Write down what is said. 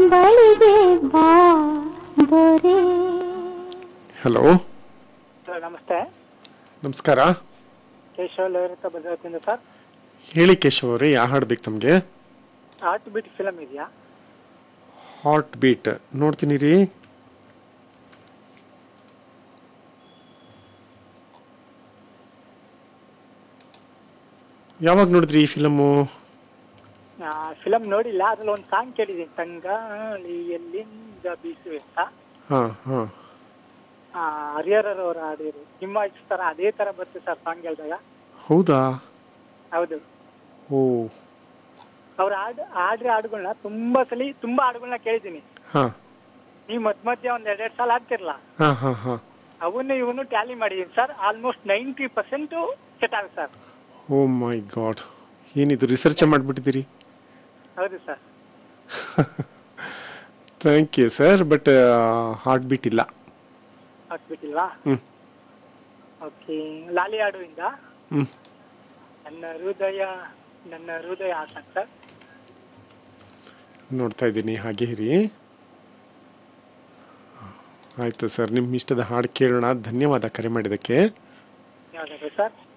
ಬಳಿಗೆ ಬಾ ದೊರೆ ಹಲೋ ಹಲೋ ನಮಸ್ತೆ ನಮಸ್ಕಾರ ಕೇಶವ ಲಹರಿತ ಭದ್ರಾವತಿಯಿಂದ ಸರ್ ಹೇಳಿ ಕೇಶವ್ ಅವರೇ ಯಾವ ಹಾಡು ಬೇಕು ತಮಗೆ ಆರ್ಟ್ ಬೀಟ್ ಫಿಲಮ್ ಇದೆಯಾ ಹಾಟ್ ಬೀಟ್ ನೋಡ್ತೀನಿ ರೀ ಯಾವಾಗ ನೋಡಿದ್ರಿ ಈ ಫಿಲಮು ಫಿಲಮ್ ನೋಡಿಲ್ಲ ಅದ್ರಲ್ಲಿ ಒಂದು ಸಾಂಗ್ ಕೇಳಿದ್ದೀನಿ ತಂಗಾಳಿಯಲ್ಲಿಂದ ಬೀಸುವೆ ಅಂತ ಹಾಂ ಹಾಂ ಆ, ಹರಿಹರರ್ ಅವರು ಹಾಡಿರು ನಿಮ್ಮ ವಾಯ್ಸ್ ತರ ಅದೇ ತರ ಬರುತ್ತೆ ಸರ್ ಸಾಂಗ್ ಹೇಳಿದಾಗ ಹೌದಾ ಹೌದು ಓ ಅವ್ರ ಹಾಡು ಹಾಡ್ರೆ ಹಾಡುಗಳನ್ನ ತುಂಬಾ ಸಲ ತುಂಬಾ ಹಾಡುಗಳನ್ನ ಕೇಳಿದ್ದೀನಿ ಹಾಂ ನೀವು ಮಧ್ಯ ಮಧ್ಯ ಒಂದ್ ಎರಡೆರಡು ಸಲ ಹಾಡ್ತಿರಲ್ಲ ಹಾಂ ಹಾಂ ಹಾಂ ಅವನ್ನ ಇವನು ಟ್ಯಾಲಿ ಮಾಡಿದೀನಿ sir almost ninety percent set ಆಗುತ್ತೆ ಸರ್ ಓ ಮೈ ಗಾಡ್ ಏನಿದು ರಿಸರ್ಚ್ ಮಾಡಿಬಿಟ್ಟಿದ್ದೀರಿ ಹೌದು sir thank you sir but heart beat ಇಲ್ಲ ಹಾಕ್ಬಿಟ್ಟಿಲ್ವಾ ಹ್ಞೂ ಓಕೆ ಲಾಲಿ ಹಾಡುವಿಂದ ಹ್ಞೂ ನನ್ನ ಹೃದಯ ನನ್ನ ಹೃದಯ ಆಟ ಸರ್ ನೋಡ್ತಾ ಇದ್ದೀನಿ ಹಾಗೆ ಇರಿ ಆಯಿತು ಸರ್ ನಿಮ್ಮ ಇಷ್ಟದ ಹಾಡು ಕೇಳೋಣ ಧನ್ಯವಾದ ಕರೆ ಮಾಡಿದ್ದಕ್ಕೆ ಯಾವ್ದಾದ್ರು ಸರ್